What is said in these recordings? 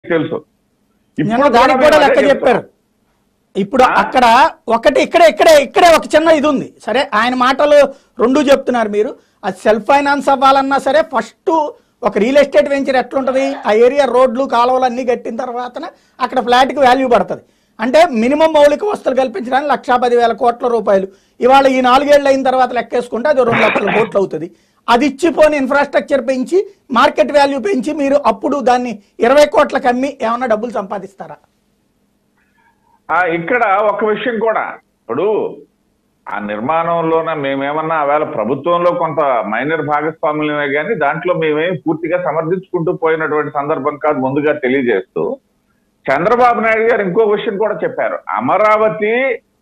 తెలుసు నిన్న ఇప్పుడు దానికి మేము కూడా అదే లెక్క చెప్తున్నాం. చెప్పారు ఇప్పుడు ఆ? అక్కడ ఒకటి ఇక్కడే ఇక్కడే ఇక్కడే ఒక చిన్న ఇది ఉంది సరే ఆయన మాటలు రెండు చెప్తున్నారు మీరు అది సెల్ఫ్ ఫైనాన్స్ అవ్వాలన్నా సరే ఫస్ట్ ఒక రియల్ ఎస్టేట్ వెంచర్ ఎట్లుంటది ఆ ఏరియా రోడ్లు కాలువలు అన్ని కట్టిన తర్వాతన అక్కడ ఫ్లాట్కి వాల్యూ పడుతుంది అంటే మినిమం మౌలిక వస్తువులు కల్పించడానికి లక్షా పదివేల కోట్ల రూపాయలు ఇవాళ ఈ నాలుగేళ్ళు అయిన తర్వాత లెక్కేసుకుంటే అది రెండు లక్షల కోట్లు అవుతుంది అది ఇచ్చిపోని ఇన్ఫ్రాస్ట్రక్చర్ పెంచి మార్కెట్ వాల్యూ పెంచి మీరు అప్పుడు దాన్ని ఇరవై కోట్లకు అమ్మి ఏమన్నా డబ్బులు సంపాదిస్తారా ఆ, ఇక్కడ ఒక విషయం కూడా ఇప్పుడు ఆ నిర్మాణంలోన మేమేమన్నా ఆవేళ ప్రభుత్వంలో కొంత మైనర్ భాగస్వాములమే కానీ దాంట్లో మేమేం పూర్తిగా సమర్థించుకుంటూ పోయినటువంటి సందర్భం కాదు ముందుగా తెలియజేస్తూ చంద్రబాబు నాయుడు గారు ఇంకో విషయం కూడా చెప్పారు అమరావతి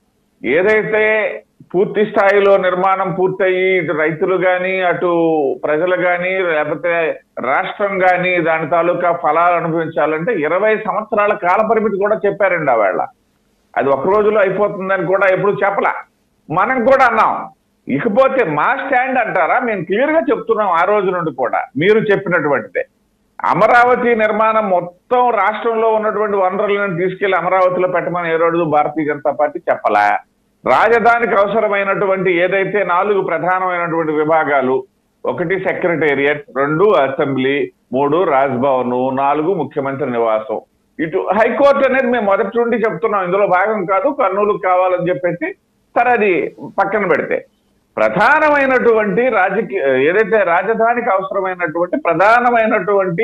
ఏదైతే పూర్తి స్థాయిలో నిర్మాణం పూర్తయి ఇటు రైతులు గాని అటు ప్రజలు గాని లేకపోతే రాష్ట్రం గాని దాని తాలూకా ఫలాలు అనుభవించాలంటే ఇరవై సంవత్సరాల కాల పరిమితి కూడా చెప్పారండి ఆవేళ అది ఒక రోజులో అయిపోతుందని కూడా ఎప్పుడు చెప్పలా మనం కూడా అన్నాం ఇకపోతే మా స్టాండ్ అంటారా మేము క్లియర్ గా చెప్తున్నాం ఆ రోజు నుండి కూడా మీరు చెప్పినటువంటిదే అమరావతి నిర్మాణం మొత్తం రాష్ట్రంలో ఉన్నటువంటి వనరులను తీసుకెళ్లి అమరావతిలో పెట్టమని ఏ రోజు భారతీయ జనతా పార్టీ చెప్పలా రాజధానికి అవసరమైనటువంటి ఏదైతే నాలుగు ప్రధానమైనటువంటి విభాగాలు ఒకటి సెక్రటేరియట్ రెండు అసెంబ్లీ మూడు రాజ్భవన్ నాలుగు ముఖ్యమంత్రి నివాసం ఇటు హైకోర్టు అనేది మేము మొదటి నుండి చెప్తున్నాం ఇందులో భాగం కాదు కర్నూలు కావాలని చెప్పేసి సరే అది పక్కన పెడితే ప్రధానమైనటువంటి రాజకీయ ఏదైతే రాజధానికి అవసరమైనటువంటి ప్రధానమైనటువంటి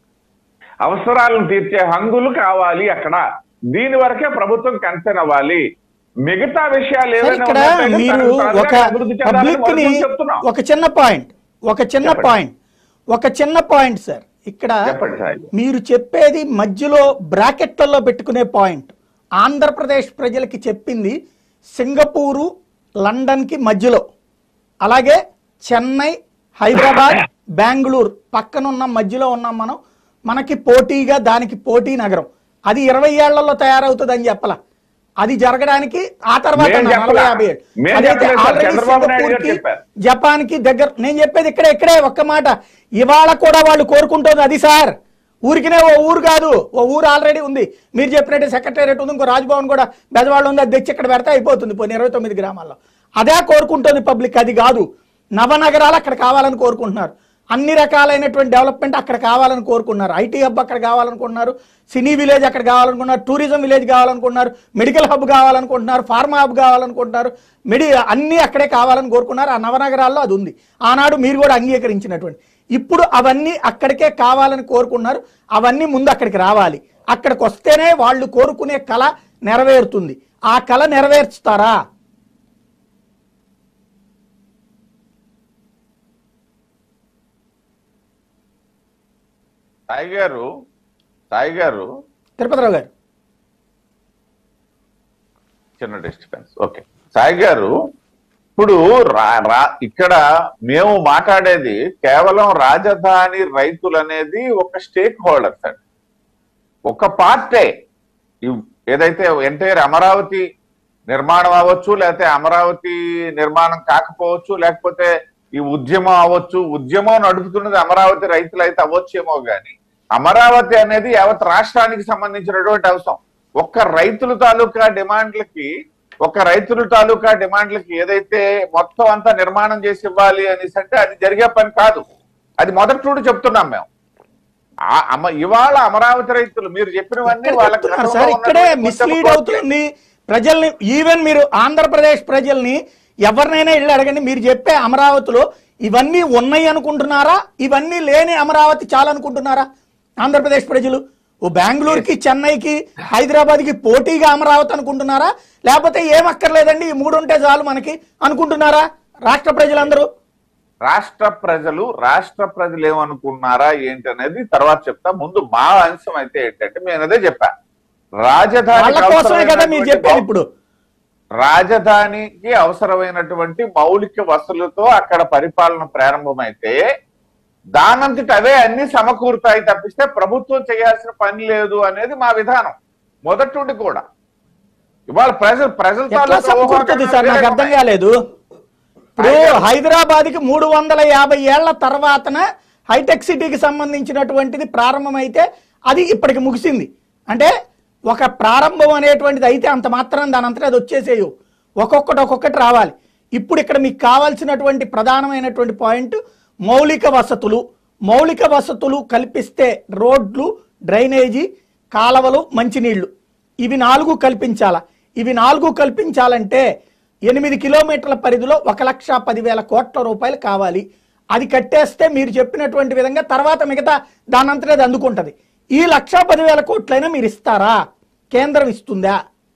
అవసరాలను తీర్చే హంగులు కావాలి అక్కడ దీని వరకే ప్రభుత్వం కన్సర్న్ అవ్వాలి మిగతా విషయాలు సార్, ఏవైనా ఇక్కడ ఉన్నాయంటే మీరు తనకు తానుగా ఒక అభివృద్ధి చెందాలని పబ్లిక్ ని మొదటి చెప్తున్నాం ఒక చిన్న పాయింట్ ఒక చిన్న చెప్పండి. పాయింట్ ఒక చిన్న పాయింట్ సార్ ఇక్కడ చెప్పండి సార్ మీరు చెప్పేది మధ్యలో బ్రాకెట్లలో పెట్టుకునే పాయింట్ ఆంధ్రప్రదేశ్ ప్రజలకి చెప్పింది సింగపూరు లండన్కి మధ్యలో అలాగే చెన్నై హైదరాబాద్ బెంగళూరు పక్కనున్న మధ్యలో ఉన్నాం మనం మనకి పోటీగా దానికి పోటీ నగరం అది ఇరవై ఏళ్లలో తయారవుతుంది అని చెప్పలా అది జరగడానికి ఆ తర్వాత మేం నలభై చెప్పలా. యాభై ఏళ్ళు. మేం అదైతే చెప్పలేదు సార్. already చంద్రబాబు నాయుడు గారు సింగపూర్కి, చెప్పారు. జపాన్ కి దగ్గర నేను చెప్పేది ఇక్కడే ఇక్కడే ఒక్క మాట ఇవాళ కూడా వాళ్ళు కోరుకుంటుంది అది సార్ ఊరికినే ఓ ఊరు కాదు ఓ ఊరు ఆల్రెడీ ఉంది మీరు చెప్పినట్టు సెక్రటేరియట్ ఉంది ఇంకో రాజ్భవన్ కూడా బెజవాడ ఉంది అది తెచ్చి ఇక్కడ పెడితే అయిపోతుంది పోనీ ఇరవై తొమ్మిది గ్రామాల్లో అదే కోరుకుంటుంది పబ్లిక్ అది కాదు నవనగరాలు అక్కడ కావాలని కోరుకుంటున్నారు అన్ని రకాలైనటువంటి డెవలప్మెంట్ అక్కడ కావాలని కోరుకున్నారు ఐటీ హబ్ అక్కడ కావాలనుకుంటున్నారు సినీ విలేజ్ అక్కడ కావాలనుకుంటున్నారు టూరిజం విలేజ్ కావాలనుకుంటున్నారు మెడికల్ హబ్ కావాలనుకుంటున్నారు ఫార్మా హబ్ కావాలనుకుంటున్నారు మెడి అన్నీ అక్కడే కావాలని కోరుకున్నారు ఆ నవనగరాల్లో అది ఉంది ఆనాడు మీరు కూడా అంగీకరించినటువంటి ఇప్పుడు అవన్నీ అక్కడికే కావాలని కోరుకున్నారు అవన్నీ ముందు అక్కడికి రావాలి అక్కడికి వస్తేనే వాళ్ళు కోరుకునే కళ నెరవేరుతుంది ఆ కళ నెరవేర్చుతారా సాయి గారు సాయి గారు తిరుపతిరావు గారు చిన్న డిస్టర్బెన్స్ ఓకే సాయి గారు ఇప్పుడు రా- రా- ఇక్కడ మేము మాట్లాడేది కేవలం రాజధాని రైతులు అనేది ఒక స్టేక్ హోల్డర్స్ అండి ఒక పార్టే ఇవ్- ఏదైతే ఎంటైర్ అమరావతి నిర్మాణం అవ్వచ్చు లేకపోతే అమరావతి నిర్మాణం కాకపోవచ్చు లేకపోతే ఈ ఉద్యమం అవ్వచ్చు ఉద్యమం నడుపుతున్నది అమరావతి రైతులు అయితే అవ్వచ్చేమో గాని అమరావతి అనేది యావత్ రాష్ట్రానికి సంబంధించినటువంటి అంశం ఒక్క రైతుల తాలూకా డిమాండ్లకి ఒక రైతుల తాలూకా డిమాండ్లకి ఏదైతే మొత్తం అంతా నిర్మాణం చేసి ఇవ్వాలి అనేసి అంటే అది జరిగే పని కాదు అది మొదటి నుండి చెప్తున్నాం మేము ఆ- అమ- ఇవాళ అమరావతి రైతులు మీరు చెప్పినవన్నీ ఎక్కడ వాళ్ళకి చెప్తున్నారు గతంలో సార్ ఇక్కడే ఉన్నటువంటి మిస్లీడ్ కొంచెం అవుతుంది ప్రజల్ని ఈవెన్ మీరు ఆంధ్రప్రదేశ్ ప్రజల్ని ఎవరినైనా వెళ్ళి అడగండి మీరు చెప్పే అమరావతిలో ఇవన్నీ ఉన్నాయి అనుకుంటున్నారా ఇవన్నీ లేని అమరావతి చాలనుకుంటున్నారా ఆంధ్రప్రదేశ్ ప్రజలు ఓ బెంగళూరుకి చెన్నైకి హైదరాబాద్కి పోటీగా అమరావతి అనుకుంటున్నారా లేకపోతే ఏం అక్కర్లేదండి ఈ మూడు ఉంటే చాలు మనకి అనుకుంటున్నారా రాష్ట్ర ప్రజలందరూ రాష్ట్ర ప్రజలు రాష్ట్ర ప్రజలు ఏమనుకున్నారా ఏంటి అనేది తర్వాత చెప్తా ముందు మా అంశం అయితే ఏంటంటే నేను అదే చెప్పా రాజధాని వాళ్ళ కోసమే కదా మీరు చెప్పేది ఇప్పుడు రాజధానికి అవసరమైనటువంటి మౌలిక వసతులతో అక్కడ పరిపాలన ప్రారంభమైతే దానంతట అవే అన్ని సమకూరుతాయి తప్పిస్తే ప్రభుత్వం చేయాల్సిన పని లేదు అనేది మా విధానం మొదటి నుండి కూడా ఇవాళ ప్రజలు ప్రజల ఎట్లా తాలూకా సమకూరుతుంది సార్ నాకు అర్థం ఊహాగానాలు కాలేదు ఇప్పుడు హైదరాబాద్ కి మూడు వందల యాభై ఏళ్ల తర్వాతన హైటెక్ సిటీకి సంబంధించినటువంటిది ప్రారంభమైతే అది ఇప్పటికి ముగిసింది అంటే ఒక ప్రారంభం అనేటువంటిది అయితే అంత మాత్రం దాని అంతటా అది వచ్చేసేయు ఒక్కొక్కటి ఒక్కొక్కటి రావాలి ఇప్పుడు ఇక్కడ మీకు కావాల్సినటువంటి ప్రధానమైనటువంటి పాయింట్ మౌలిక వసతులు మౌలిక వసతులు కల్పిస్తే రోడ్లు డ్రైనేజీ కాలవలు మంచినీళ్లు ఇవి నాలుగు కల్పించాలా ఇవి నాలుగు కల్పించాలంటే ఎనిమిది కిలోమీటర్ల పరిధిలో ఒక లక్ష పదివేల కోట్ల రూపాయలు కావాలి అది కట్టేస్తే మీరు చెప్పినటువంటి విధంగా తర్వాత మిగతా దానంతటే అది అందుకుంటది ఈ లక్ష పదివేల కోట్లైనా మీరు ఇస్తారా కేంద్రం ఇస్తుందా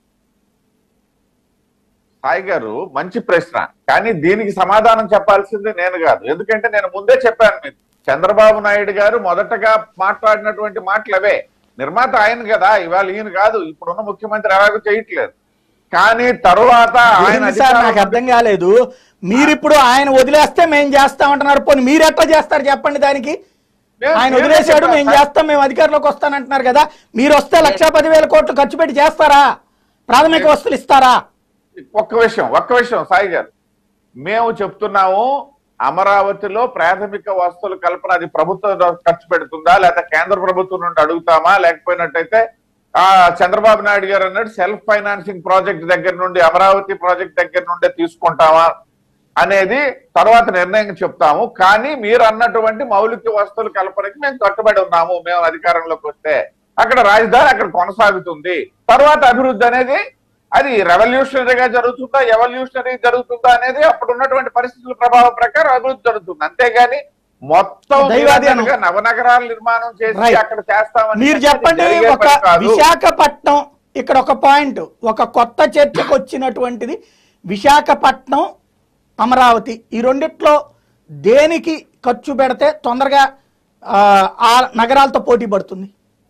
సాయి గారు మంచి ప్రశ్న కానీ దీనికి సమాధానం చెప్పాల్సింది నేను కాదు ఎందుకంటే నేను ముందే చెప్పాను మీకు చంద్రబాబు నాయుడు గారు మొదటగా మాట్లాడినటువంటి మాటలు అవే నిర్మాత ఆయన కదా ఇవాళ ఈయన కాదు ఇప్పుడున్న ముఖ్యమంత్రి ఎలాగో చేయట్లేదు కానీ తరువాత ఆయన ఏంది సార్ నాకు అధికారంలోకి అర్థం కాలేదు మీరిప్పుడు ఆయన వదిలేస్తే మేము చేస్తామంటున్నారు పోనీ మీరు ఎట్లా చేస్తారు చెప్పండి దానికి నేను- ఆయన నేను వదిలేశాడు చెప్పాను మేము సార్. చేస్తాం మేము అధికారంలోకి వస్తానంటున్నారు కదా మీరు వస్తే లక్షా పదివేల కోట్లు ఖర్చు పెట్టి చేస్తారా ప్రాథమిక వస్తువులు ఇస్తారా ఒక్క విషయం ఒక్క విషయం సాయి గారు మేము చెప్తున్నాము అమరావతిలో ప్రాథమిక వస్తువుల కల్పన అది ప్రభుత్వం ఖర్చు పెడుతుందా లేకపోతే కేంద్ర ప్రభుత్వం నుండి అడుగుతామా లేకపోయినట్టయితే ఆ చంద్రబాబు నాయుడు గారు అన్నట్టు సెల్ఫ్ ఫైనాన్సింగ్ ప్రాజెక్ట్ దగ్గర నుండి అమరావతి ప్రాజెక్ట్ దగ్గర నుండే తీసుకుంటామా అనేది తర్వాత నిర్ణయం చెప్తాము కానీ మీరు అన్నటువంటి మౌలిక వస్తువుల కల్పనకి మేము కట్టుబడి ఉన్నాము మేము అధికారంలోకి వస్తే అక్కడ రాజధాని అక్కడ కొనసాగుతుంది తర్వాత అభివృద్ధి అనేది అది రెవల్యూషనరీగా జరుగుతుందా ఎవల్యూషనరీ జరుగుతుందా అనేది అప్పుడు ఉన్నటువంటి పరిస్థితుల ప్రభావం ప్రకారం అభివృద్ధి జరుగుతుంది అంతేగాని మొత్తం దైవాధీనం. మీరన్నట్టుగా నవనగరాల నిర్మాణం చేసి Right. అక్కడ చేస్తామని మీరు చెప్పండి జరిగే ఒక పని కాదు. విశాఖపట్నం ఇక్కడ ఒక పాయింట్ ఒక కొత్త చర్చకు వచ్చినటువంటిది విశాఖపట్నం అమరావతి ఈ రెండిట్లో దేనికి ఖర్చు పెడితే తొందరగా ఆ, ఆ నగరాలతో పోటీ పడుతుంది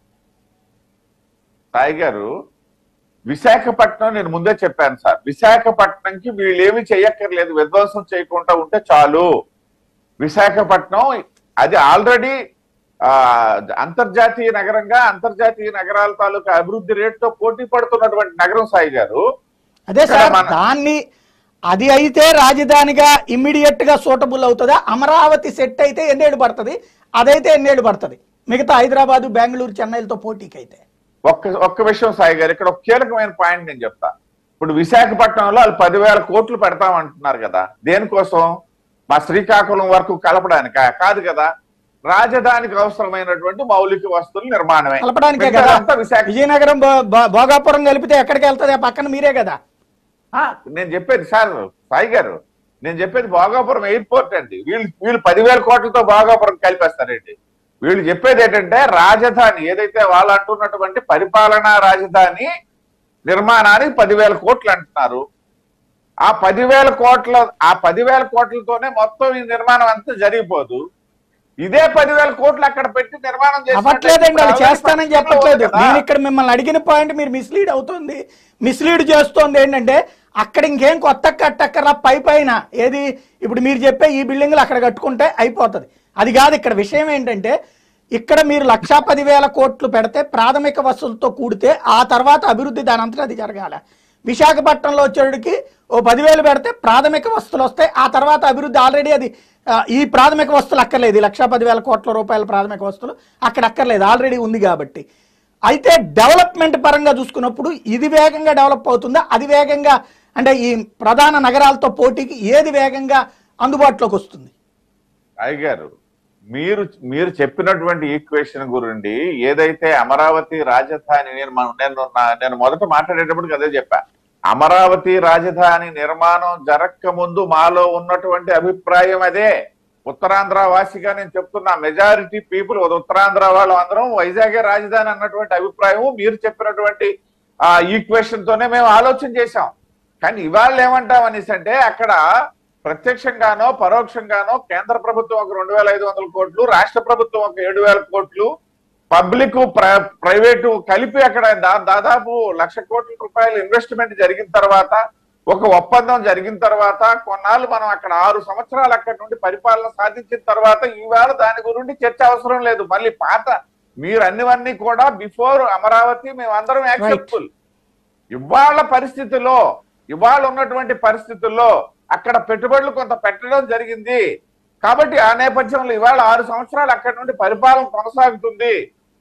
సాయి గారు విశాఖపట్నం నేను ముందే చెప్పాను సార్ విశాఖపట్నంకి వీళ్ళేమి చేయక్కర్లేదు విధ్వంసం చేయకుండా ఉంటే చాలు విశాఖపట్నం అది ఆల్రెడీ ఆ అంతర్జాతీయ నగరంగా అంతర్జాతీయ నగరాల తాలూకా అభివృద్ధి రేటుతో పోటీ పడుతున్నటువంటి నగరం సాయి గారు అదే ఇక్కడ సార్ మన- దాన్ని అది అయితే రాజధానిగా ఇమ్మీడియట్ గా సూటబుల్ అవుతుందా అమరావతి సెట్ అయితే ఎన్నేళ్ళు పడుతుంది అదైతే ఎన్నేళ్ళు పడుతుంది మిగతా హైదరాబాదు బెంగళూరు చెన్నైలతో పోటీకి అయితే ఒక్క ఒక్క విషయం సాయి గారు ఇక్కడ ఒక కీలకమైన పాయింట్ నేను చెప్తా ఇప్పుడు విశాఖపట్నంలో వాళ్ళు పదివేల కోట్లు పెడతామంటున్నారు కదా దేనికోసం మా శ్రీకాకుళం వరకు కలపడానిక కాదు కదా రాజధానికి అవసరమైనటువంటి మౌలిక వస్తువుల నిర్మాణమే కలపడానికే కదా మిగతాదంతా విశాఖ విజయనగరం భో- భో- భోగాపురం కలిపితే ఎక్కడికి వెళ్తుంది ఆ పక్కన మీరే కదా ఆ, నేను చెప్పేది సార్ సాయి గారు నేను చెప్పేది భోగాపురం ఎయిర్పోర్ట్ అండి వీళ్ళు వీళ్ళు పదివేల కోట్లతో భోగాపురం కలిపేస్తారండి వీళ్ళు చెప్పేది ఏంటంటే రాజధాని ఏదైతే వాళ్ళు అంటున్నటువంటి పరిపాలనా రాజధాని నిర్మాణానికి పదివేల కోట్లు అంటున్నారు ఆ పదివేల కోట్ల ఆ పదివేల కోట్లతోనే మొత్తం ఈ నిర్మాణం అంతా జరిగిపోదు ఇదే పదివేల కోట్లు అక్కడ పెట్టి నిర్మాణం చేసినట్లయితే అవ్వట్లేదండి వాళ్ళు ఇప్పుడు చేస్తానని అవన్నీ చెప్పట్లేదు కదా. నేను ఇక్కడ మిమ్మల్ని అడిగిన పాయింట్ మీరు మిస్లీడ్ అవుతుంది మిస్లీడ్ చేస్తోంది ఏంటంటే అక్కడ ఇంకేం కొత్త కట్టక్కర్లా పై పైన ఏది ఇప్పుడు మీరు చెప్పే ఈ బిల్డింగ్లు అక్కడ కట్టుకుంటే అయిపోతుంది అది కాదు ఇక్కడ విషయం ఏంటంటే ఇక్కడ మీరు లక్షా పదివేల కోట్లు పెడితే ప్రాథమిక వసతులతో కూడితే ఆ తర్వాత అభివృద్ధి దాని అంతటా అది జరగాల విశాఖపట్నంలో వచ్చేటికి ఓ పదివేలు పెడితే ప్రాథమిక వస్తువులు వస్తాయి ఆ తర్వాత అభివృద్ధి ఆల్రెడీ అది ఆ, ఈ ప్రాథమిక వస్తువులు అక్కర్లేదు ఈ లక్షా పదివేల కోట్ల రూపాయల ప్రాథమిక వస్తువులు అక్కడ అక్కర్లేదు ఆల్రెడీ ఉంది కాబట్టి అయితే డెవలప్మెంట్ పరంగా చూసుకున్నప్పుడు ఇది వేగంగా డెవలప్ అవుతుందా అది వేగంగా అంటే ఈ ప్రధాన నగరాలతో పోటీకి ఏది వేగంగా అందుబాటులోకి వస్తుంది రాయ్ గారు మీరు మీరు చెప్పినటువంటి ఈక్వేషన్ గురించి ఏదైతే అమరావతి రాజధాని నేను మన- నేను నా- నేను మొదట మాట్లాడేటప్పుడు అదే చెప్పా అమరావతి రాజధాని నిర్మాణం జరక్క ముందు మాలో ఉన్నటువంటి అభిప్రాయం అదే ఉత్తరాంధ్ర వాసిగా నేను చెప్తున్నా మెజారిటీ పీపుల్ ఉత్తరాంధ్ర వాళ్ళు అందరం వైజాగే రాజధాని అన్నటువంటి అభిప్రాయం మీరు చెప్పినటువంటి ఆ ఈక్వేషన్ తోనే మేము ఆలోచన చేశాం కానీ ఇవాళ ఏమంటాం అనేసి అంటే అక్కడ ప్రత్యక్షంగానో పరోక్షంగానో కేంద్ర ప్రభుత్వం ఒక రెండు వేల ఐదు వందల కోట్లు రాష్ట్ర ప్రభుత్వం ఒక ఏడు వేల కోట్లు పబ్లిక్ ప్రైవేటు కలిపి అక్కడ దా- దాదాపు లక్ష కోట్ల రూపాయల ఇన్వెస్ట్మెంట్ జరిగిన తర్వాత ఒక ఒప్పందం జరిగిన తర్వాత కొన్నాళ్ళు మనం అక్కడ ఆరు సంవత్సరాలు అక్కడ నుండి పరిపాలన సాధించిన తర్వాత ఈవేళ దాని గురించి చర్చ అవసరం లేదు మళ్ళీ పాత మీరు అన్నివన్నీ కూడా బిఫోర్ అమరావతి మేమందరం యాక్సెప్టబుల్ ఇవాళ పరిస్థితుల్లో ఇవాళ ఉన్నటువంటి పరిస్థితుల్లో అక్కడ పెట్టుబడులు కొంత పెట్టడం జరిగింది కాబట్టి ఆ నేపథ్యంలో ఇవాళ ఆరు సంవత్సరాలు అక్కడి నుండి పరిపాలన కొనసాగుతుంది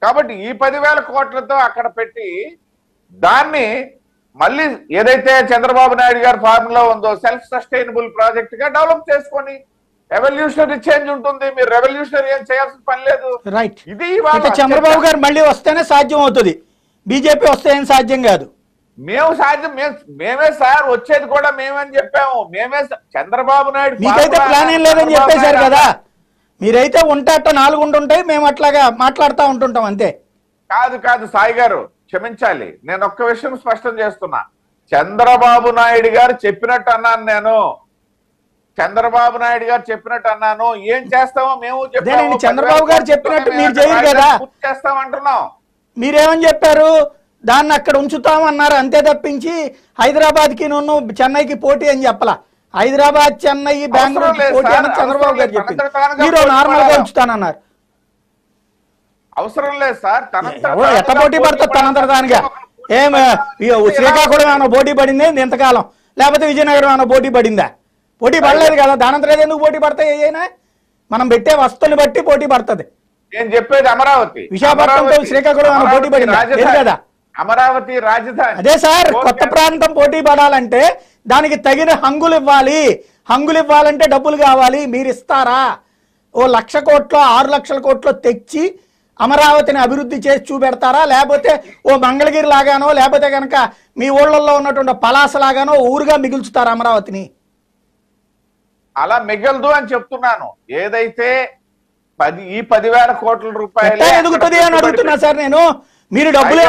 కాబట్టి ఈ పదివేల కోట్లతో అక్కడ పెట్టి దాన్ని మళ్ళీ ఏదైతే చంద్రబాబు నాయుడు గారి ఫార్ములా ఉందో సెల్ఫ్ సస్టైనబుల్ ప్రాజెక్ట్ గా డెవలప్ చేసుకొని రెవల్యూషనరీ చేంజ్ ఉంటుంది మీరు రెవల్యూషనరీ ఏం చేయాల్సిన పని లేదు రైట్ ఇది ఇవాళ ఇక చంద్రబాబు గారు మళ్ళీ వస్తేనే సాధ్యం అవుతుంది బీజేపీ వస్తే ఏం సాధ్యం కాదు మేము సాధ్యం మేము- మేమే సార్ వచ్చేది కూడా మేమని చెప్పాము మేమే స- చంద్రబాబు నాయుడు మీకైతే ఫార్ములా ప్లాన్ ఏం లేదని చంద్రబాబు చెప్పేశారు నాయుడు కదా మీరైతే ఉంటే అట్ట నాలుగు ఉంటుంటాయి మేము అట్లాగా మాట్లాడుతూ ఉంటుంటాం అంతే కాదు కాదు సాయి గారు క్షమించాలి నేను ఒక్క విషయం స్పష్టం చేస్తున్నా చంద్రబాబు నాయుడు గారు చెప్పినట్టు అన్నాను నేను చంద్రబాబు నాయుడు గారు చెప్పినట్టు అన్నాను ఏం చేస్తామో మేము చెప్పాము. అదేనండి, చంద్రబాబు గారు చెప్పినట్టు మేము మీరు చేయరు రాజధాని కదా. పూర్తి చేస్తాం అంటున్నాం మీరేమని చెప్పారు దాన్ని అక్కడ ఉంచుతాం అన్నారు అంతే తప్పించి హైదరాబాద్కి నువ్వు చెన్నైకి పోటీ అని చెప్పలా హైదరాబాద్ చెన్నై బెంగళూరు లేదు పోటీ సార్, అని చంద్రబాబు అవసరం గారు లేదు. చెప్పింది తనంతట తానుగా మీరు పోటీ నార్మల్ గా పడాలి. ఉంచుతానన్నారు అవసరం లేదు సార్ తనంతట ఎవరో ఎట్ట తానుగా పోటీ పడతారు తనంతట తానుగా ఏం ఇక శ్రీకాకుళం ఏమైనా పోటీ పడింది ఇంతకాలం లేకపోతే విజయనగరం ఏమైనా పోటీ పడిందా పోటీ పడలేదు కదా దానంతరం ఎందుకు పోటీ పడతాయి ఏమైనా మనం పెట్టే వస్తువుని బట్టి పోటీ పడుతుంది నేను చెప్పేది అమరావతి విశాఖపట్నంతో అమరావతి- శ్రీకాకుళం ఏమైనా పోటీ అమరావతి పడిందా? లేదు రాజధాని. కదా. అమరావతి రాజధాని అదే సార్ ఓకే. కొత్త ప్రాంతం పోటీ పడాలంటే దానికి తగిన హంగులు ఇవ్వాలి హంగులు ఇవ్వాలంటే డబ్బులు కావాలి మీరు ఇస్తారా ఓ లక్ష కోట్లో ఆరు లక్షల కోట్లో తెచ్చి అమరావతిని అభివృద్ధి చేసి చూపెడతారా లేకపోతే ఓ మంగళగిరి లాగానో లేకపోతే కనుక మీ ఊళ్ళల్లో ఉన్నటువంటి పలాస లాగానో ఊరుగా మిగుల్చుతారా అమరావతిని అలా మిగలదు అని చెప్తున్నాను ఏదైతే పది ఈ పదివేల కోట్ల రూపాయలు ఎట్లా ఎదుగుతుంది అని అడుగుతున్నా సార్ నేను మీరు డబ్బులు